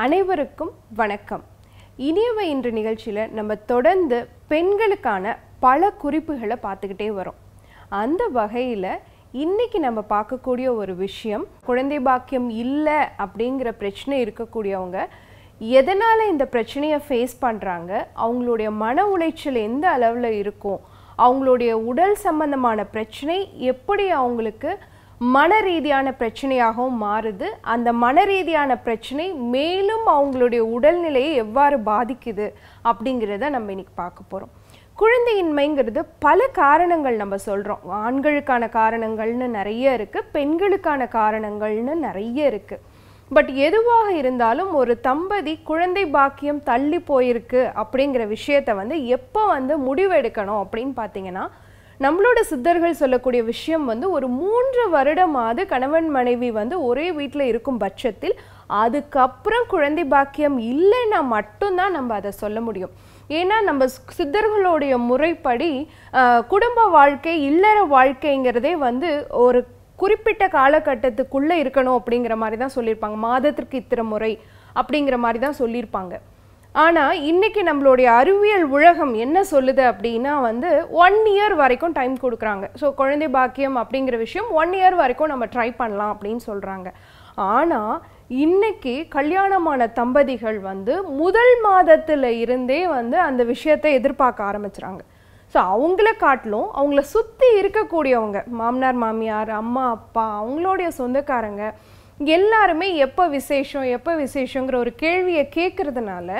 அனைவருக்கும் வணக்கம் இனியவை இன்று நிகழ்ச்சியில் நம்ம தொடர்ந்து பெண்களுக்கான பல குறிப்புகளை பார்த்துக்கிட்டே வரோம் அந்த வகையில் இன்னைக்கு நம்ம பார்க்கக்கூடிய ஒரு விஷயம் குழந்தை பாக்கியம் இல்லை அப்படிங்கிற பிரச்சனை இருக்கக்கூடியவங்க எதனால் இந்த பிரச்சனையை ஃபேஸ் பண்ணுறாங்க அவங்களுடைய மன உளைச்சல் எந்த அளவில் இருக்கும் அவங்களுடைய உடல் சம்பந்தமான பிரச்சனை எப்படி அவங்களுக்கு மன ரீதியான பிரச்சனையாகவும் மாறுது அந்த மன ரீதியான பிரச்சனை மேலும் அவங்களுடைய உடல்நிலையை எவ்வாறு பாதிக்குது அப்படிங்கிறத நம்ம இன்னைக்கு பார்க்க போகிறோம் குழந்தையின்மைங்கிறது பல காரணங்கள் நம்ம சொல்கிறோம் ஆண்களுக்கான காரணங்கள்னு நிறைய இருக்குது பெண்களுக்கான காரணங்கள்னு நிறைய இருக்குது பட் எதுவாக இருந்தாலும் ஒரு தம்பதி குழந்தை பாக்கியம் தள்ளி போயிருக்கு அப்படிங்கிற விஷயத்தை வந்து எப்போ வந்து முடிவெடுக்கணும் அப்படின்னு பார்த்தீங்கன்னா நம்மளோட சித்தர்கள் சொல்லக்கூடிய விஷயம் வந்து ஒரு மூன்று வருடமாவது கணவன் மனைவி வந்து ஒரே வீட்டில் இருக்கும் பட்சத்தில் அதுக்கப்புறம் குழந்தை பாக்கியம் இல்லைன்னா மட்டும்தான் நம்ம அதை சொல்ல முடியும் ஏன்னா நம்ம ஸ்- சித்தர்களுடைய முறைப்படி ஆஹ், குடும்ப வாழ்க்கை இல்லற வாழ்க்கைங்கிறதே வந்து ஒரு குறிப்பிட்ட காலகட்டத்துக்குள்ளே இருக்கணும் அப்படிங்கிற மாதிரி தான் சொல்லியிருப்பாங்க மாதத்திற்கு இத்தனை முறை அப்படிங்கிற மாதிரி தான் சொல்லியிருப்பாங்க ஆனால் இன்னைக்கு நம்மளுடைய அறிவியல் உலகம் என்ன சொல்லுது அப்படின்னா வந்து ஒன் இயர் வரைக்கும் டைம் கொடுக்குறாங்க ஸோ குழந்தை பாக்கியம் அப்படிங்கிற விஷயம் ஒன் இயர் வரைக்கும் நம்ம ட்ரை பண்ணலாம் அப்படின்னு சொல்கிறாங்க ஆனால் இன்னைக்கு கல்யாணமான தம்பதிகள் வந்து முதல் மாதத்துல இருந்தே வந்து அந்த விஷயத்தை எதிர்பார்க்க ஆரம்பிச்சுறாங்க ஸோ அவங்கள காட்டிலும் அவங்கள சுற்றி இருக்கக்கூடியவங்க மாமனார் மாமியார் அம்மா அப்பா அவங்களுடைய சொந்தக்காரங்க எல்லாருமே எப்போ விசேஷம் எப்போ விசேஷங்கிற ஒரு கேள்வியை கேட்கறதுனால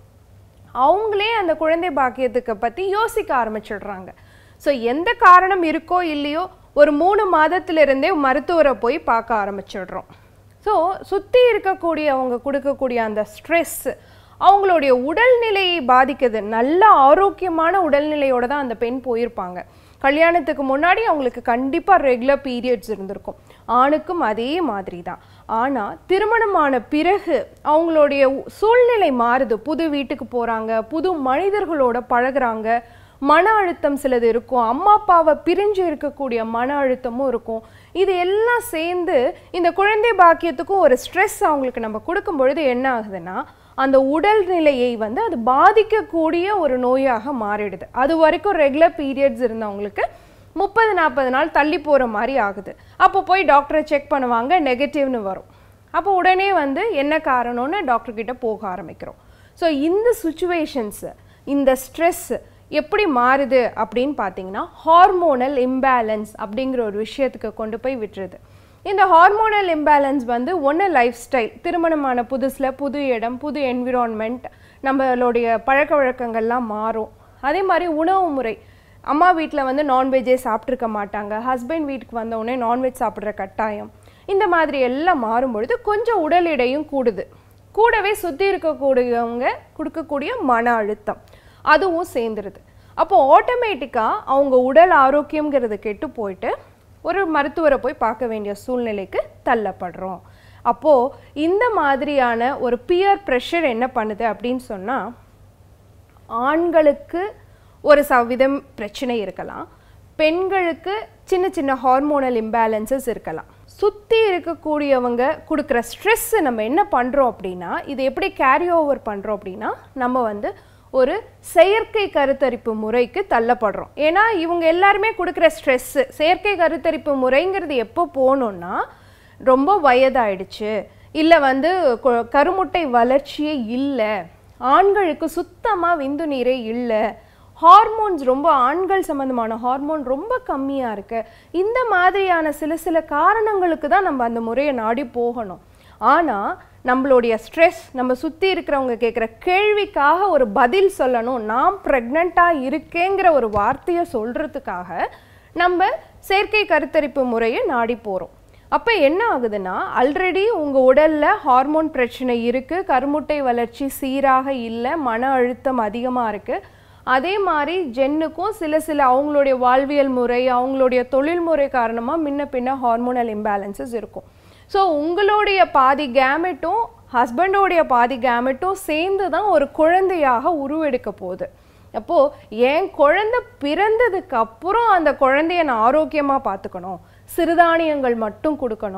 அவங்களே அந்த குழந்தை பாக்கியத்துக்கு பற்றி யோசிக்க ஆரம்பிச்சிடுறாங்க ஸோ எந்த காரணம் இருக்கோ இல்லையோ ஒரு மூணு மாதத்திலிருந்தே மருத்துவரை போய் பார்க்க ஆரம்பிச்சிடுறோம் ஸோ சுற்றி இருக்கக்கூடிய அவங்க கொடுக்கக்கூடிய அந்த ஸ்ட்ரெஸ் அவங்களுடைய உடல்நிலையை பாதிக்குது நல்ல ஆரோக்கியமான உடல்நிலையோட தான் அந்த பெண் போயிருப்பாங்க கல்யாணத்துக்கு முன்னாடி அவங்களுக்கு கண்டிப்பாக ரெகுலர் பீரியட்ஸ் இருந்திருக்கும் ஆணுக்கும் அதே மாதிரி தான் ஆனால் திருமணமான பிறகு அவங்களுடைய உ- சூழ்நிலை மாறுது புது வீட்டுக்கு போகிறாங்க புது மனிதர்களோட பழகுறாங்க மன அழுத்தம் சிலது இருக்கும் அம்மா அப்பாவை பிரிஞ்சு இருக்கக்கூடிய மன அழுத்தமும் இருக்கும் இது எல்லாம் சேர்ந்து இந்த குழந்தை பாக்கியத்துக்கும் ஒரு ஸ்ட்ரெஸ் அவங்களுக்கு நம்ம கொடுக்கும் பொழுது என்ன ஆகுதுன்னா அந்த உடல்நிலையை வந்து அது பாதிக்கக்கூடிய ஒரு நோயாக மாறிடுது அது வரைக்கும் ரெகுலர் பீரியட்ஸ் இருந்தவங்களுக்கு முப்பது நாற்பது நாள் தள்ளி போகிற மாதிரி ஆகுது அப்போ போய் டாக்டரை செக் பண்ணுவாங்க நெகட்டிவ்னு வரும் அப்போ உடனே வந்து என்ன காரணம்னு டாக்டர் கிட்ட போக ஆரம்பிக்கிறோம் ஸோ இந்த சுச்சுவேஷன்ஸ் இந்த ஸ்ட்ரெஸ் எப்படி மாறுது அப்படின்னு பார்த்தீங்கன்னா ஹார்மோனல் இம்பேலன்ஸ் அப்படிங்கிற ஒரு விஷயத்துக்கு கொண்டு போய் விட்டுருது இந்த ஹார்மோனல் இம்பேலன்ஸ் வந்து ஒன்று லைஃப் ஸ்டைல் திருமணமான புதுசில் புது இடம் புது என்விரான்மெண்ட் நம்மளுடைய பழக்க வழக்கங்கள்லாம் மாறும் அதே மாதிரி உணவு முறை அம்மா வீட்டில் வந்து நான்வெஜ்ஜே சாப்பிட்ருக்க மாட்டாங்க ஹஸ்பண்ட் வீட்டுக்கு வந்த உடனே நான்வெஜ் சாப்பிட்ற கட்டாயம் இந்த மாதிரி எல்லாம் மாறும்பொழுது கொஞ்சம் உடல் எடையும் கூடுது கூடவே சுற்றி இருக்கக்கூடியவங்க கொடுக்கக்கூடிய மன அழுத்தம் அதுவும் சேர்ந்துருது அப்போ ஆட்டோமேட்டிக்காக அவங்க உடல் ஆரோக்கியங்கிறது கெட்டு போயிட்டு ஒரு மருத்துவரை போய் பார்க்க வேண்டிய சூழ்நிலைக்கு தள்ளப்படுறோம் அப்போது இந்த மாதிரியான ஒரு பியர் ப்ரெஷர் என்ன பண்ணுது அப்படின்னு சொன்னால் ஆண்களுக்கு ஒரு சதவீதம் பிரச்சனை இருக்கலாம் பெண்களுக்கு சின்ன சின்ன ஹார்மோனல் இம்பேலன்சஸ் இருக்கலாம் சுற்றி இருக்கக்கூடியவங்க கொடுக்குற ஸ்ட்ரெஸ் நம்ம என்ன பண்ணுறோம் அப்படின்னா இது எப்படி கேரி ஓவர் பண்ணுறோம் அப்படின்னா நம்ம வந்து ஒரு செயற்கை கருத்தரிப்பு முறைக்கு தள்ளப்படுறோம் ஏன்னா இவங்க எல்லாருமே கொடுக்குற ஸ்ட்ரெஸ்ஸு செயற்கை கருத்தரிப்பு முறைங்கிறது எப்போ போகணுன்னா ரொம்ப வயதாயிடுச்சு இல்லை வந்து கொ- கருமுட்டை வளர்ச்சியே இல்லை ஆண்களுக்கு சுத்தமாக விந்து நீரே இல்லை ஹார்மோன்ஸ் ரொம்ப ஆண்கள் சம்மந்தமான ஹார்மோன் ரொம்ப கம்மியாக இருக்கு இந்த மாதிரியான சில சில காரணங்களுக்கு தான் நம்ம அந்த முறையை நாடி போகணும் ஆனால் நம்மளுடைய ஸ்ட்ரெஸ் நம்ம சுற்றி இருக்கிறவங்க கேட்குற கேள்விக்காக ஒரு பதில் சொல்லணும் நான் ப்ரெக்னெண்ட்டாக இருக்கேங்கிற ஒரு வார்த்தையை சொல்கிறதுக்காக நம்ம செயற்கை கருத்தரிப்பு முறையை நாடி போகிறோம் அப்போ என்ன ஆகுதுன்னா ஆல்ரெடி உங்கள் உடலில் ஹார்மோன் பிரச்சனை இருக்குது கருமுட்டை வளர்ச்சி சீராக இல்லை மன அழுத்தம் அதிகமாக இருக்குது அதே மாதிரி ஜென்னுக்கும் சில சில அவங்களுடைய வாழ்வியல் முறை அவங்களுடைய தொழில் முறை காரணமாக முன்ன பின்ன ஹார்மோனல் இம்பேலன்சஸ் இருக்கும் ஸோ உங்களுடைய பாதி கேமெட்டும் ஹஸ்பண்டோடைய பாதி கேமெட்டும் சேர்ந்து தான் ஒரு குழந்தையாக உருவெடுக்க போகுது அப்போது என் குழந்தை பிறந்ததுக்கு அப்புறம் அந்த குழந்தைய நான் ஆரோக்கியமாக பார்த்துக்கணும் சிறுதானியங்கள் மட்டும் கொடுக்கணும்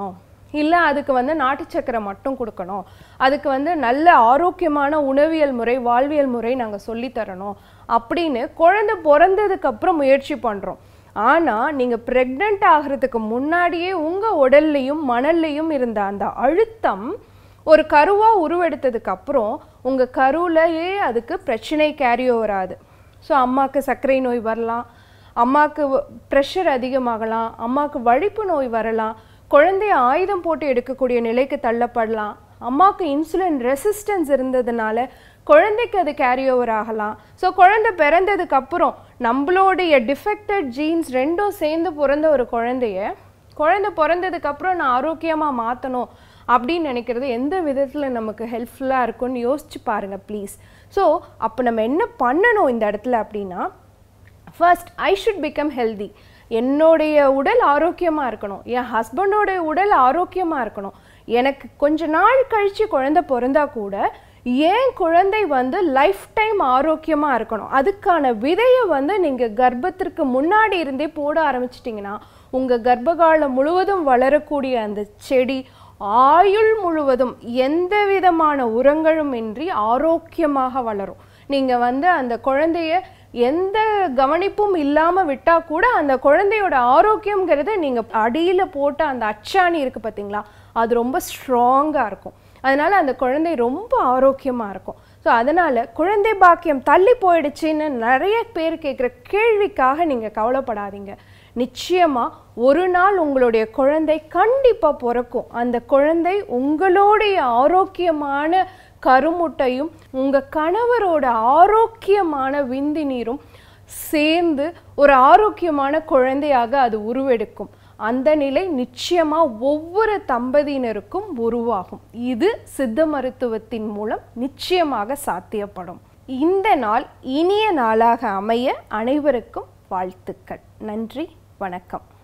இல்லை அதுக்கு வந்து நாட்டு சக்கரை மட்டும் கொடுக்கணும் அதுக்கு வந்து நல்ல ஆரோக்கியமான உணவியல் முறை வாழ்வியல் முறை நாங்கள் சொல்லித்தரணும் அப்படின்னு குழந்தை பிறந்ததுக்கு அப்புறம் முயற்சி பண்ணுறோம் ஆனால் நீங்கள் ப்ரெக்னென்ட் ஆகிறதுக்கு முன்னாடியே உங்கள் உடல்லையும் மணல்லையும் இருந்த அந்த அழுத்தம் ஒரு கருவாக உருவெடுத்ததுக்கு அப்புறம் உங்கள் கருவிலேயே அதுக்கு பிரச்சனை கேரி வராது ஸோ அம்மாவுக்கு சர்க்கரை நோய் வரலாம் அம்மாவுக்கு ப்ரெஷர் அதிகமாகலாம் அம்மாவுக்கு வழிப்பு நோய் வரலாம் குழந்தைய ஆயுதம் போட்டு எடுக்கக்கூடிய நிலைக்கு தள்ளப்படலாம் அம்மாவுக்கு இன்சுலின் ரெசிஸ்டன்ஸ் இருந்ததுனால குழந்தைக்கு அது கேரி ஓவர் ஆகலாம் ஸோ குழந்தை பிறந்ததுக்கு அப்புறம் நம்மளுடைய டிஃபெக்டட் ஜீன்ஸ் ரெண்டும் சேர்ந்து பிறந்த ஒரு குழந்தைய குழந்தை பிறந்ததுக்கு அப்புறம் நான் ஆரோக்கியமாக மாற்றணும் அப்படின்னு நினைக்கிறது எந்த விதத்தில் நமக்கு ஹெல்ப்ஃபுல்லாக இருக்கும்னு யோசிச்சு பாருங்கள் ப்ளீஸ் ஸோ அப்போ நம்ம என்ன பண்ணணும் இந்த இடத்துல அப்படின்னா first I should become healthy என்னுடைய உடல் ஆரோக்கியமாக இருக்கணும் என் ஹஸ்பண்டோட உடல் ஆரோக்கியமாக இருக்கணும் எனக்கு கொஞ்ச நாள் கழித்து குழந்தை பிறந்தா கூட ஏன் குழந்தை வந்து லைஃப் டைம் ஆரோக்கியமாக இருக்கணும் அதுக்கான விதையை வந்து நீங்கள் கர்ப்பத்திற்கு முன்னாடி இருந்தே போட ஆரம்பிச்சிட்டிங்கன்னா உங்கள் கர்ப்பகாலம் முழுவதும் வளரக்கூடிய அந்த செடி ஆயுள் முழுவதும் எந்த விதமான உரங்களும் இன்றி ஆரோக்கியமாக வளரும் நீங்கள் வந்து அந்த குழந்தைய எந்த கவனிப்பும் இல்லாமல் விட்டால் கூட அந்த குழந்தையோட ஆரோக்கியங்கிறது நீங்கள் அடியில் போட்ட அந்த அச்சாணி இருக்குது பார்த்தீங்களா அது ரொம்ப ஸ்ட்ராங்காக இருக்கும் அதனால அந்த குழந்தை ரொம்ப ஆரோக்கியமாக இருக்கும் ஸோ அதனால் குழந்தை பாக்கியம் தள்ளி போயிடுச்சுன்னு நிறைய பேர் கேட்குற கேள்விக்காக நீங்கள் கவலைப்படாதீங்க நிச்சயமாக ஒரு நாள் உங்களுடைய குழந்தை கண்டிப்பாக பிறக்கும் அந்த குழந்தை உங்களுடைய ஆரோக்கியமான கருமுட்டையும் உங்கள் கணவரோட ஆரோக்கியமான விந்தி நீரும் சேர்ந்து ஒரு ஆரோக்கியமான குழந்தையாக அது உருவெடுக்கும் அந்த நிலை நிச்சயமா ஒவ்வொரு தம்பதியினருக்கும் உருவாகும் இது சித்த மருத்துவத்தின் மூலம் நிச்சயமாக சாத்தியப்படும் இந்த நாள் இனிய நாளாக அமைய அனைவருக்கும் வாழ்த்துக்கள் நன்றி வணக்கம்